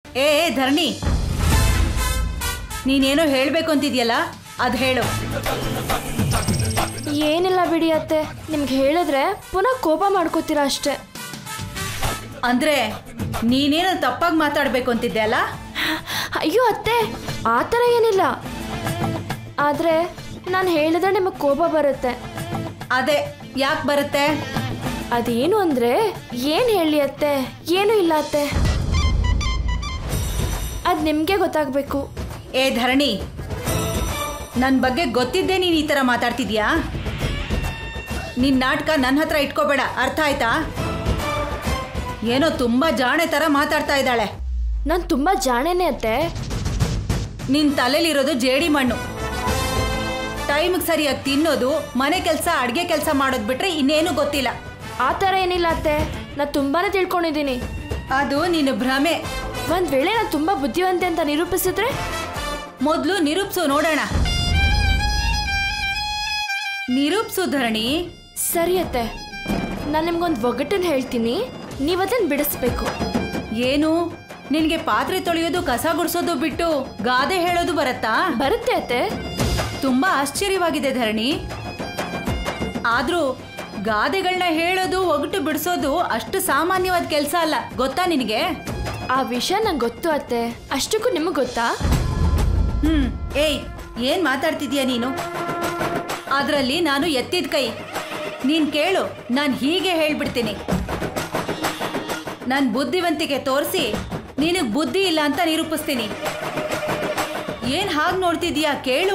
ಏ ಏ, ಧರಣಿ ನೀನೇನೋ ಹೇಳಬೇಕು ಅಂತಿದ್ಯಲ್ಲ ಅದು ಹೇಳು ಏನಿಲ್ಲ ಬಿಡಿ ಅತ್ತೆ ನಿಮ್ಗೆ ಹೇಳಿದ್ರೆ ಪುನಃ ಕೋಪ ಮಾಡ್ಕೋತೀರಾ ಅಷ್ಟೇ ಅಂದ್ರೆ ನೀನೇನೋ ತಪ್ಪಾಗಿ ಮಾತಾಡಬೇಕು ಅಂತಿದ್ದೆ ಅಲ್ಲ ಅಯ್ಯೋ ಅತ್ತೆ ಆ ಥರ ಏನಿಲ್ಲ ಆದರೆ ನಾನು ಹೇಳಿದ್ರೆ ನಿಮಗೆ ಕೋಪ ಬರುತ್ತೆ ಅದೇ ಯಾಕೆ ಬರುತ್ತೆ ಅದೇನು ಅಂದರೆ ಏನು ಹೇಳಿ ಅತ್ತೆ ಏನೂ ಇಲ್ಲ ಅತ್ತೆ ಅದು ನಿಮಗೆ ಗೊತ್ತಾಗಬೇಕು ಏ ಧರಣಿ ನನ್ನ ಬಗ್ಗೆ ಗೊತ್ತಿದ್ದೇ ನೀನು ಈ ಥರ ಮಾತಾಡ್ತಿದ್ಯಾ ನಿನ್ನ ನಾಟಕ ನನ್ನ ಹತ್ರ ಇಟ್ಕೋಬೇಡ ಅರ್ಥ ಆಯ್ತಾ ಏನೋ ತುಂಬ ಜಾಣೆ ಥರ ಮಾತಾಡ್ತಾ ಇದ್ದಾಳೆ ನಾನು ತುಂಬ ಜಾಣೇನೆ ಅತ್ತೆ ನಿನ್ನ ತಲೆಲಿರೋದು ಜೇಡಿ ಮಣ್ಣು ಟೈಮಿಗೆ ಸರಿಯಾಗಿ ತಿನ್ನೋದು ಮನೆ ಕೆಲಸ ಅಡುಗೆ ಕೆಲಸ ಮಾಡೋದು ಬಿಟ್ರೆ ಇನ್ನೇನು ಗೊತ್ತಿಲ್ಲ ಆ ಥರ ಏನಿಲ್ಲ ಅತ್ತೆ ನಾನು ತುಂಬಾ ತಿಳ್ಕೊಂಡಿದ್ದೀನಿ ಅದು ನಿನ್ನ ಭ್ರಮೆ ಒಂದು ವೇಳೆ ನಾನು ತುಂಬ ಬುದ್ಧಿವಂತೆ ಅಂತ ನಿರೂಪಿಸಿದ್ರೆ ಮೊದಲು ನಿರೂಪ್ಸು ನೋಡೋಣ ನಿರೂಪ್ಸು ಧರಣಿ ಸರಿ ಅತ್ತೆ ನಾನು ನಿಮ್ಗೊಂದು ಒಗ್ಗಟ್ಟನ್ನು ಹೇಳ್ತೀನಿ ನೀವು ಅದನ್ನು ಬಿಡಿಸ್ಬೇಕು ಏನು ನಿನಗೆ ಪಾತ್ರೆ ತೊಳೆಯೋದು ಕಸ ಗುಡಿಸೋದು ಬಿಟ್ಟು ಗಾದೆ ಹೇಳೋದು ಬರತ್ತಾ ಬರುತ್ತೆ ಅತ್ತೆ ತುಂಬಾ ಆಶ್ಚರ್ಯವಾಗಿದೆ ಧರಣಿ ಆದ್ರೂ ಗಾದೆಗಳನ್ನ ಹೇಳೋದು ಒಗಟು ಬಿಡಿಸೋದು ಅಷ್ಟು ಸಾಮಾನ್ಯವಾದ ಕೆಲಸ ಅಲ್ಲ ಗೊತ್ತಾ ನಿನಗೆ ಆ ವಿಷಯ ನಂಗೆ ಗೊತ್ತು ಅತ್ತೆ ಅಷ್ಟಕ್ಕೂ ನಿಮಗೆ ಗೊತ್ತಾ ಹ್ಮ್ ಏಯ್ ಏನ್ ಮಾತಾಡ್ತಿದ್ಯಾ ನೀನು ಅದರಲ್ಲಿ ನಾನು ಎತ್ತಿದ ಕೈ ನೀನ್ ಕೇಳು ನಾನು ಹೀಗೆ ಹೇಳ್ಬಿಡ್ತೀನಿ ನನ್ನ ಬುದ್ಧಿವಂತಿಕೆ ತೋರಿಸಿ ನಿನಗೆ ಬುದ್ಧಿ ಇಲ್ಲ ಅಂತ ನಿರೂಪಿಸ್ತೀನಿ ಏನ್ ಹಾಗೆ ನೋಡ್ತಿದ್ಯಾ ಕೇಳು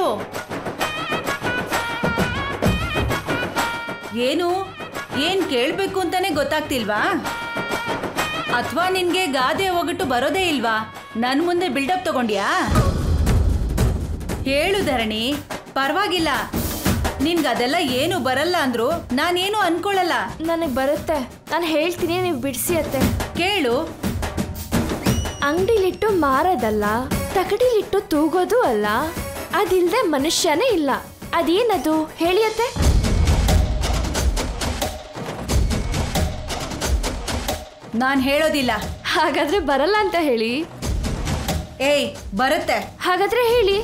ಏನು ಏನ್ ಕೇಳಬೇಕು ಅಂತಾನೆ ಗೊತ್ತಾಗ್ತಿಲ್ವಾ ಅಥವಾ ನಿನ್ಗೆ ಗಾದೆ ಒಗಟು ಬರೋದೇ ಇಲ್ವಾ ನನ್ ಮುಂದೆ ಬಿಲ್ಡಪ್ ತಗೊಂಡ್ಯಾ ಹೇಳು ಧರಣಿ ಪರವಾಗಿಲ್ಲ ನಿನ್ಗೆ ಅದೆಲ್ಲ ಏನು ಬರಲ್ಲ ಅಂದ್ರು ನಾನೇನು ಅನ್ಕೊಳ್ಳಲ್ಲ ನನಗೆ ಬರುತ್ತೆ ನಾನು ಹೇಳ್ತೀನಿ ನೀವು ಬಿಡಿಸಿ ಅತ್ತೆ ಕೇಳು ಅಂಗಡಿಲಿಟ್ಟು ಮಾರೋದಲ್ಲ ತಕಡಿಲಿಟ್ಟು ತೂಗೋದು ಅಲ್ಲ ಅದಿಲ್ಲದೆ ಮನುಷ್ಯನೇ ಇಲ್ಲ ಅದೇನದು ಹೇಳಿ ಅತ್ತೆ ನಾನು ಹೇಳೋದಿಲ್ಲ ಹಾಗಾದ್ರೆ ಬರಲ್ಲ ಅಂತ ಹೇಳಿ ಏಯ್ ಬರುತ್ತೆ ಹಾಗಾದ್ರೆ ಹೇಳಿ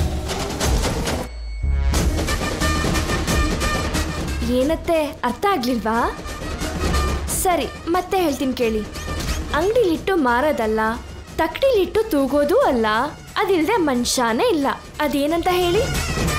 ಏನತ್ತೆ ಅರ್ಥ ಆಗ್ಲಿಲ್ವಾ ಸರಿ ಮತ್ತೆ ಹೇಳ್ತೀನಿ ಕೇಳಿ ಅಂಗಡಿಲಿಟ್ಟು ಮಾರೋದಲ್ಲ ತಕ್ಕಡಿಲಿಟ್ಟು ತೂಗೋದು ಅಲ್ಲ ಅದಿಲ್ಲದೆ ಮನುಷ್ಯನೇ ಇಲ್ಲ ಅದೇನಂತ ಹೇಳಿ